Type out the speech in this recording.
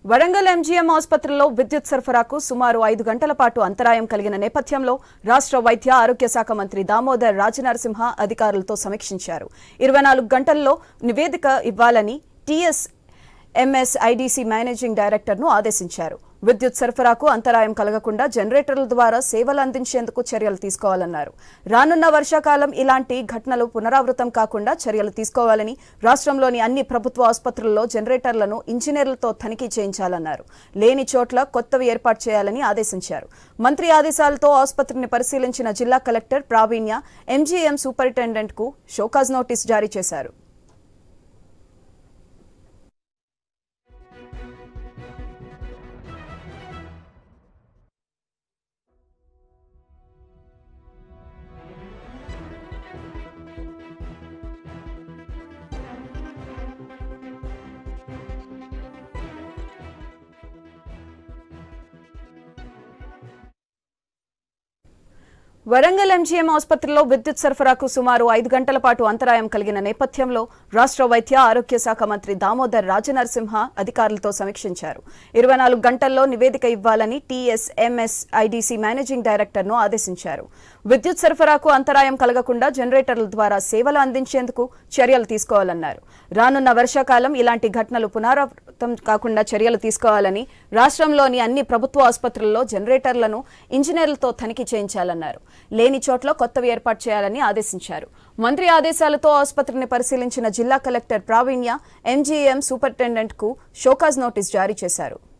Warangal MGM ఆసుపత్రిలో విద్యుత్ సరఫరాకు సుమారు ఐదు గంటల పాటు అంతరాయం కలిగిన నేపథ్యంలో రాష్ట్ర వైద్య ఆరోగ్య శాఖ మంత్రి దామోదర్ రాజనరసింహ అధికారులతో సమీక్షించారు ఇరవై నాలుగు గంటల్లో నివేదిక ఇవ్వాలని టీఎస్ ఎంఎస్ ఐడీసీ మేనేజింగ్ డైరెక్టర్ను ఆదేశించారు విద్యుత్ సరఫరాకు అంతరాయం కలగకుండా జనరేటర్ల ద్వారా సేవలు అందించేందుకు చర్యలు తీసుకోవాలన్నారు రానున్న వర్షాకాలం ఇలాంటి ఘటనలు పునరావృతం కాకుండా చర్యలు తీసుకోవాలని రాష్ట్రంలోని అన్ని ప్రభుత్వ ఆసుపత్రుల్లో జనరేటర్లను ఇంజనీర్లతో తనిఖీ చేయించాలన్నారు లేని చోట్ల కొత్తవి ఏర్పాటు చేయాలని ఆదేశించారు మంత్రి ఆదేశాలతో ఆసుపత్రిని పరిశీలించిన జిల్లా కలెక్టర్ ప్రావీణ్య ఎంజీఎం సూపరింటెండెంట్కు షోకాజ్ నోటీస్ జారీ చేశారు వరంగల్ ఎంజీఎం ఆసుపత్రిలో విద్యుత్ సరఫరాకు సుమారు ఐదు గంటల పాటు అంతరాయం కలిగిన నేపథ్యంలో రాష్ట్ర వైద్య ఆరోగ్య శాఖ మంత్రి దామోదర్ రాజనరసింహ అధికారులతో సమీక్షించారు ఇరవై నాలుగు గంటల్లో నివేదిక ఇవ్వాలని టీఎస్ఎంఎస్ ఐడీసీ మేనేజింగ్ డైరెక్టర్ను ఆదేశించారు విద్యుత్ సరఫరాకు అంతరాయం కలగకుండా జనరేటర్ల ద్వారా సేవలు అందించేందుకు చర్యలు తీసుకోవాలన్నారు రానున్న వర్షాకాలం ఇలాంటి ఘటనలు పునరావృతం కాకుండా చర్యలు తీసుకోవాలని రాష్ట్రంలోని అన్ని ప్రభుత్వ ఆసుపత్రుల్లో జనరేటర్లను ఇంజనీర్లతో తనిఖీ చేయించాలన్నారు లేని చోట్ల కొత్తవి ఏర్పాటు చేయాలని ఆదేశించారు మంత్రి ఆదేశాలతో ఆసుపత్రిని పరిశీలించిన జిల్లా కలెక్టర్ ప్రావీణ్య ఎంజీఎం సూపరింటెండెంట్కు షోకాజ్ నోటీస్ జారీ చేశారు